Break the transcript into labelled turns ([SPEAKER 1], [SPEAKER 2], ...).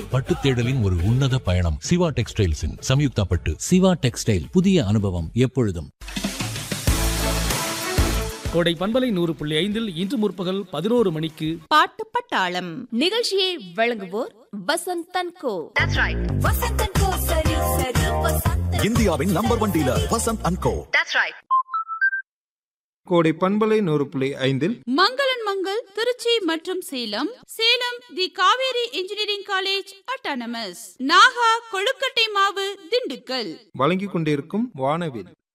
[SPEAKER 1] பட்டு தேடலின் ஒரு உன்னத பயணம் சிவா டெக்ஸ்டைல்ஸின் சம்யுக்தா பட்டு
[SPEAKER 2] சிவா டெக்ஸ்டைல் புதிய அனுபவம் எப்பொழுதும்
[SPEAKER 3] கோடை பண்பலை நூறு புள்ளி ஐந்தில் இன்று முற்பகல் பதினோரு மணிக்கு
[SPEAKER 4] பாட்டு பட்டாளம் நிகழ்ச்சியை வழங்குவோர் வசந்த் தன்கோ
[SPEAKER 5] இந்தியாவின் number one dealer Vasanth and co
[SPEAKER 6] Kodai பண்பலை நூறு புள்ளி ஐந்தில்
[SPEAKER 7] மங்களன் மங்கள் திருச்சி மற்றும் Salem Salem the Kaveri engineering college autonomous Naga கொழுக்கட்டை மாவு திண்டுக்கல்
[SPEAKER 6] வழங்கிக் கொண்டிருக்கும் வானவில்